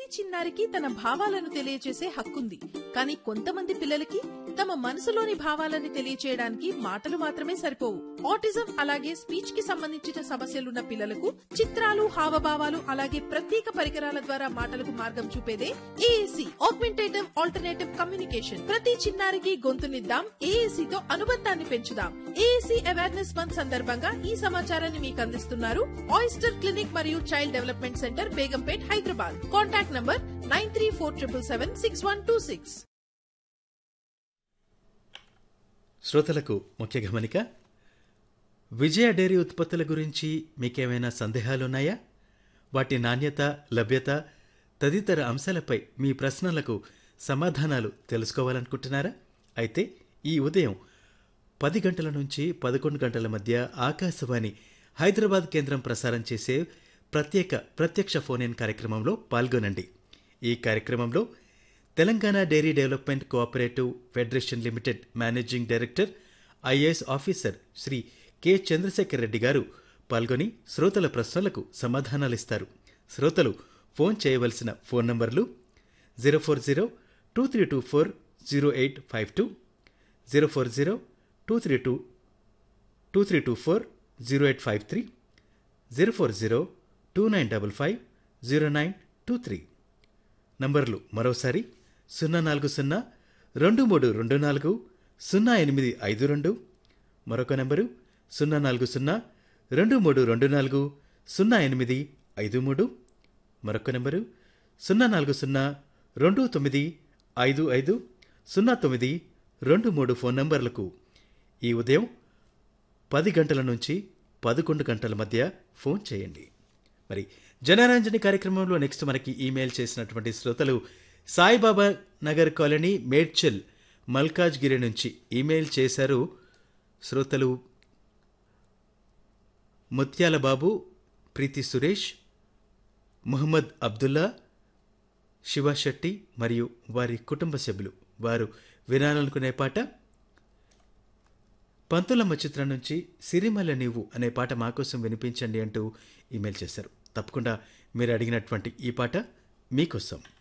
ప్రతి చిన్నారికి తన భావాలను తెలియచేసే హక్కుంది కానీ కొంతమంది పిల్లలకి తమ మనసులోని భావాలని తెలియచేయడానికి మాటలు మాత్రమే సరిపోవు ఆటిజం అలాగే స్పీచ్ కి సంబంధించిన సమస్యలున్న పిల్లలకు చిత్రాలు హావభావాలు అలాగే ప్రత్యేక పరికరాల ద్వారా మాటలకు మార్గం చూపేదే ఏఏసీ ఆగ్మెంటేటివ్ ఆల్టర్నేటివ్ కమ్యూనికేషన్ ప్రతి చిన్నారికి గొంతునిద్దాం ఏఏసీ తో అనుబంధాన్ని పెంచుదాం ఏఏసీ అవేర్నెస్ మంత్ సందర్భంగా ఈ సమాచారాన్ని మీకు అందిస్తున్నారు ఆయిస్టర్ క్లినిక్ మరియు child development centre Begumpet Hyderabad contact number nine three four triple seven six one two six శ్రోతలకు ముఖ్య గమనిక విజయ డైరీ ఉత్పత్తుల గురించి మీకేమైనా సందేహాలున్నాయా వాటి నాణ్యత లభ్యత తదితర అంశాలపై మీ ప్రశ్నలకు సమాధానాలు తెలుసుకోవాలనుకుంటున్నారా అయితే ఈ ఉదయం పది గంటల నుంచి పదకొండు గంటల మధ్య ఆకాశవాణి హైదరాబాద్ కేంద్రం ప్రసారం చేసే ప్రత్యేక ప్రత్యక్ష ఫోన్ ఇన్ కార్యక్రమంలో పాల్గొనండి ఈ కార్యక్రమంలో Telangana dairy development cooperative federation limited managing director IAS officer Shri K Chandrasekhar Reddy గారు పాల్గొని శ్రోతల ప్రశ్నలకు సమాధానాలిస్తారు శ్రోతలు ఫోన్ చేయవలసిన ఫోన్ నంబర్లు zero four zero two three two four zero eight five two zero four zero two three two two three two four zero eight five three zero four zero two nine double five zero nine two three నంబర్లు మరోసారి సున్నా నాలుగు సున్నా రెండు మూడు రెండు నాలుగు సున్నా ఎనిమిది ఐదు రెండు మరొక నెంబరు సున్నా నాలుగు సున్నా రెండు మూడు రెండు నాలుగు సున్నా ఎనిమిది ఐదు మూడు మరొక నెంబరు సున్నా నాలుగు సున్నా రెండు తొమ్మిది ఐదు ఐదు సున్నా తొమ్మిది రెండు మూడు ఫోన్ నంబర్లకు ఈ ఉదయం పది గంటల నుంచి పదకొండు గంటల మధ్య ఫోన్ చేయండి మరి జనరంజని కార్యక్రమంలో నెక్స్ట్ మనకి ఈమెయిల్ చేసినటువంటి శ్రోతలు సాయిబాబా నగర్ కాలనీ మేడ్చల్ మల్కాజ్గిరి నుంచి ఈమెయిల్ చేశారు శ్రోతలు ముత్యాల బాబు ప్రీతి సురేష్ ముహమ్మద్ అబ్దుల్లా శివ శెట్టి మరియు వారి కుటుంబ సభ్యులు వారు వినాలనుకునే పాట పంతులమ్మ చిత్రం నుంచి సిరిమల్ల నీవు అనే పాట మా కోసం వినిపించండి అంటూ ఈమెయిల్ చేశారు తప్పకుండా మీరు అడిగినటువంటి ఈ పాట మీకోసం